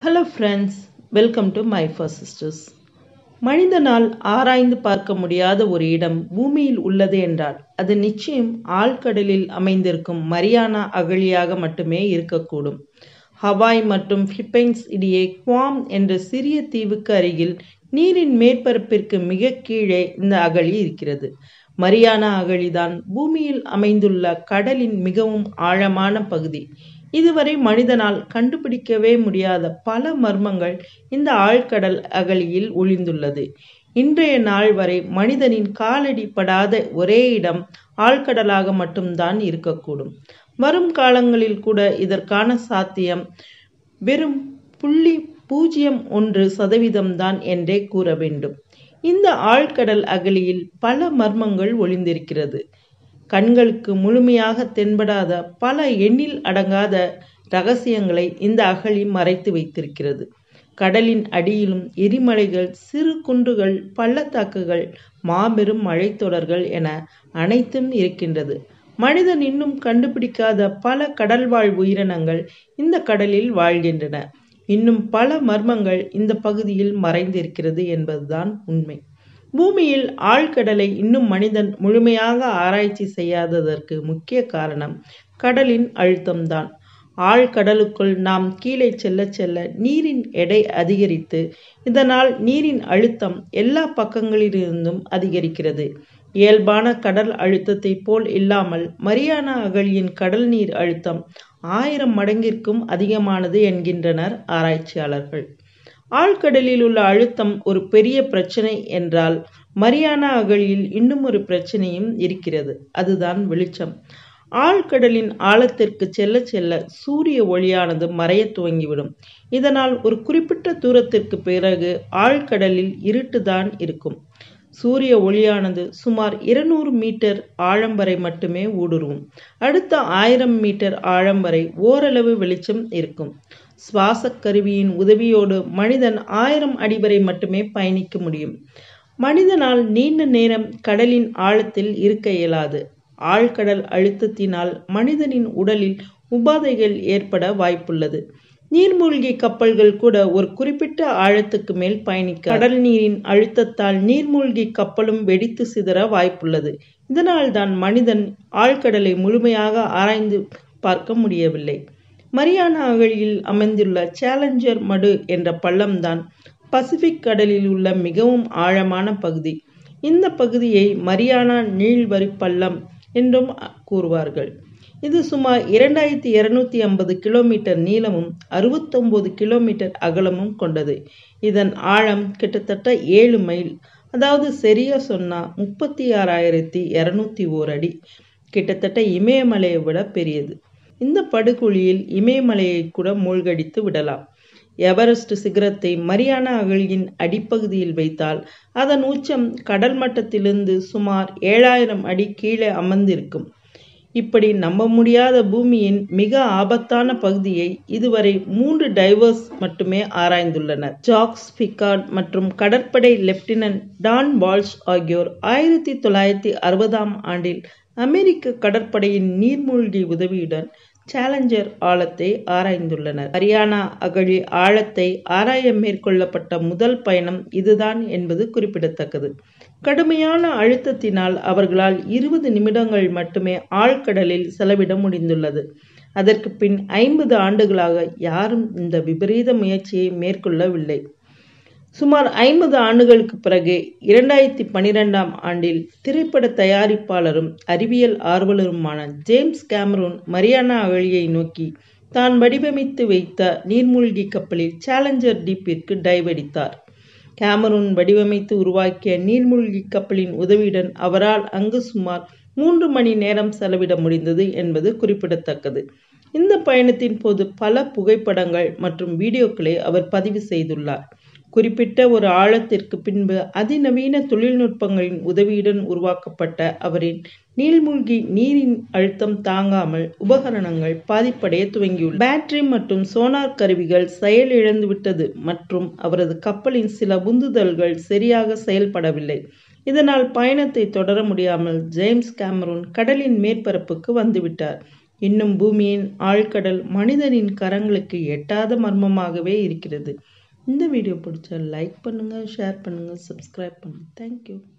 hello friends welcome to my first sisters மனிதனால் ஆராய்ந்து பார்க்க முடியாத ஒரு இடம் பூமியில் உள்ளது என்றால் அது நிச்சயம் ஆழ்கடலில் அமைந்திருக்கும் மரியானா அகழியாக மட்டுமே இருக்கக்கூடும் ஹவாய் மற்றும் பிலிப்பைன்ஸ் இடையே குவாம் என்ற சிறிய தீவுக்கு அருகில் நீரின் மேற்பரப்பிற்கு மிக கீழே இந்த அகழி இருக்கிறது மரியானா அகழிதான் பூமியில் அமைந்துள்ள கடலின் மிகவும் ஆழமான பகுதி இதுவரை மனிதனால் கண்டுபிடிக்கவே முடியாத பல மர்மங்கள் இந்த ஆழ்கடல் அகழியில் ஒளிந்துள்ளது இன்றைய நாள் வரை மனிதனின் காலடி படாத ஒரே இடம் ஆழ்கடலாக மட்டும்தான் இருக்கக்கூடும் வரும் காலங்களில் கூட இதற்கான சாத்தியம் வெறும் புள்ளி பூஜ்ஜியம் ஒன்று சதவீதம்தான் என்றே கூற வேண்டும் இந்த ஆழ்கடல் அகழியில் பல மர்மங்கள் ஒளிந்திருக்கிறது கண்களுக்கு முழுமையாக தென்படாத பல எண்ணில் அடங்காத ரகசியங்களை இந்த அகழி மறைத்து வைத்திருக்கிறது கடலின் அடியிலும் எரிமலைகள் சிறு குன்றுகள் பள்ளத்தாக்குகள் மாபெரும் மழைத்தொடர்கள் என அனைத்தும் இருக்கின்றது மனிதன் இன்னும் கண்டுபிடிக்காத பல கடல்வாழ் உயிரினங்கள் இந்த கடலில் வாழ்கின்றன இன்னும் பல மர்மங்கள் இந்த பகுதியில் மறைந்திருக்கிறது என்பதுதான் உண்மை பூமியில் ஆழ்கடலை இன்னும் மனிதன் முழுமையாக ஆராய்ச்சி செய்யாததற்கு முக்கிய காரணம் கடலின் அழுத்தம்தான் ஆழ்கடலுக்குள் நாம் கீழே செல்ல செல்ல நீரின் எடை அதிகரித்து இதனால் நீரின் அழுத்தம் எல்லா பக்கங்களிலிருந்தும் அதிகரிக்கிறது இயல்பான கடல் அழுத்தத்தை போல் இல்லாமல் மரியானா அகழியின் கடல் நீர் அழுத்தம் ஆயிரம் மடங்கிற்கும் அதிகமானது என்கின்றனர் ஆராய்ச்சியாளர்கள் ஆழ்கடலில் உள்ள அழுத்தம் ஒரு பெரிய பிரச்சனை என்றால் மரியானா அகழியில் இன்னும் ஒரு பிரச்சனையும் இருக்கிறது அதுதான் வெளிச்சம் ஆழ்கடலின் ஆழத்திற்கு செல்ல செல்ல சூரிய ஒளியானது மறைய துவங்கிவிடும் இதனால் ஒரு குறிப்பிட்ட தூரத்திற்கு பிறகு ஆழ்கடலில் இருட்டுதான் இருக்கும் சூரிய ஒளியானது சுமார் இருநூறு மீட்டர் ஆழம் வரை மட்டுமே ஊடுருவும் அடுத்த ஆயிரம் மீட்டர் ஆழம் வரை ஓரளவு வெளிச்சம் இருக்கும் சுவாச கருவியின் உதவியோடு மனிதன் ஆயிரம் அடி வரை மட்டுமே பயணிக்க முடியும் மனிதனால் நீண்ட நேரம் கடலின் ஆழத்தில் இருக்க இயலாது ஆழ்கடல் அழுத்தத்தினால் மனிதனின் உடலில் உபாதைகள் ஏற்பட வாய்ப்புள்ளது நீர்மூழ்கி கப்பல்கள் கூட ஒரு குறிப்பிட்ட ஆழத்துக்கு மேல் பயணிக்க கடல் நீரின் அழுத்தத்தால் நீர்மூழ்கி கப்பலும் வெடித்து சிதற வாய்ப்புள்ளது இதனால் தான் மனிதன் ஆழ்கடலை முழுமையாக ஆராய்ந்து பார்க்க முடியவில்லை மரியானா அகழியில் அமைந்துள்ள சேலஞ்சர் மடு என்ற பள்ளம்தான் பசிபிக் கடலில் உள்ள மிகவும் ஆழமான பகுதி இந்த பகுதியை மரியானா நீள்வரி பள்ளம் என்றும் கூறுவார்கள் இது சுமார் இரண்டாயிரத்தி இருநூத்தி ஐம்பது கிலோமீட்டர் நீளமும் அறுபத்தொன்பது கிலோமீட்டர் அகலமும் கொண்டது இதன் ஆழம் கிட்டத்தட்ட ஏழு மைல் அதாவது சரியா சொன்னா முப்பத்தி ஆறாயிரத்தி இருநூத்தி ஓர் அடி கிட்டத்தட்ட இமயமலையை விட பெரியது இந்த படுகொழியில் இமயமலையை கூட மூழ்கடித்து விடலாம் எவரெஸ்ட் சிகரத்தை மரியானா அகழியின் அடிப்பகுதியில் வைத்தால் அதன் உச்சம் கடல் மட்டத்திலிருந்து சுமார் ஏழாயிரம் அடி கீழே அமர்ந்திருக்கும் இப்படி நம்ப முடியாத பூமியின் மிக ஆபத்தான பகுதியை இதுவரை மூன்று டைவர்ஸ் மட்டுமே ஆராய்ந்துள்ளனர் ஜாக்ஸ் பிகார்ட் மற்றும் கடற்படை லெப்டினன்ட் டான் பால்ஸ் ஆகியோர் ஆயிரத்தி தொள்ளாயிரத்தி அறுபதாம் ஆண்டில் அமெரிக்க கடற்படையின் நீர்மூழ்கி உதவியுடன் சேலஞ்சர் ஆழத்தை ஆராய்ந்துள்ளனர் ஹரியானா அகழி ஆழத்தை ஆராய மேற்கொள்ளப்பட்ட முதல் பயணம் இதுதான் என்பது குறிப்பிடத்தக்கது கடுமையான அழுத்தத்தினால் அவர்களால் இருபது நிமிடங்கள் மட்டுமே ஆழ்கடலில் செலவிட முடிந்துள்ளது அதற்கு பின் ஐம்பது ஆண்டுகளாக யாரும் இந்த விபரீத முயற்சியை மேற்கொள்ளவில்லை சுமார் ஐம்பது ஆண்டுகளுக்கு பிறகு இரண்டாயிரத்தி பனிரெண்டாம் ஆண்டில் திரைப்பட தயாரிப்பாளரும் அறிவியல் ஆர்வலருமான ஜேம்ஸ் கேமரூன் மரியானா அகழியை நோக்கி தான் வடிவமைத்து வைத்த நீர்மூழ்கி கப்பலில் சேலஞ்சர் டீப்பிற்கு டைவ் அடித்தார் கேமரூன் வடிவமைத்து உருவாக்கிய நீர்மூழ்கி கப்பலின் உதவியுடன் அவரால் அங்கு சுமார் மூன்று மணி நேரம் செலவிட முடிந்தது என்பது குறிப்பிடத்தக்கது இந்த பயணத்தின் போது பல புகைப்படங்கள் மற்றும் வீடியோக்களை அவர் பதிவு செய்துள்ளார் குறிப்பிட்ட ஒரு ஆழத்திற்கு பின்பு அதிநவீன தொழில்நுட்பங்களின் உதவியுடன் உருவாக்கப்பட்ட அவரின் நீள்மூழ்கி நீரின் அழுத்தம் தாங்காமல் உபகரணங்கள் பாதிப்படைய துவங்கியுள்ளன பேட்டரி மற்றும் சோனார் கருவிகள் செயலிழந்துவிட்டது மற்றும் அவரது கப்பலின் சில உந்துதல்கள் சரியாக செயல்படவில்லை இதனால் பயணத்தை தொடர முடியாமல் ஜேம்ஸ் கேமரூன் கடலின் மேற்பரப்புக்கு வந்துவிட்டார் இன்னும் பூமியின் ஆழ்கடல் மனிதனின் கரங்களுக்கு எட்டாத மர்மமாகவே இருக்கிறது இந்த வீடியோ பிடிச்சா லைக் பண்ணுங்கள் ஷேர் பண்ணுங்கள் சப்ஸ்கிரைப் பண்ணுங்கள் தேங்க்யூ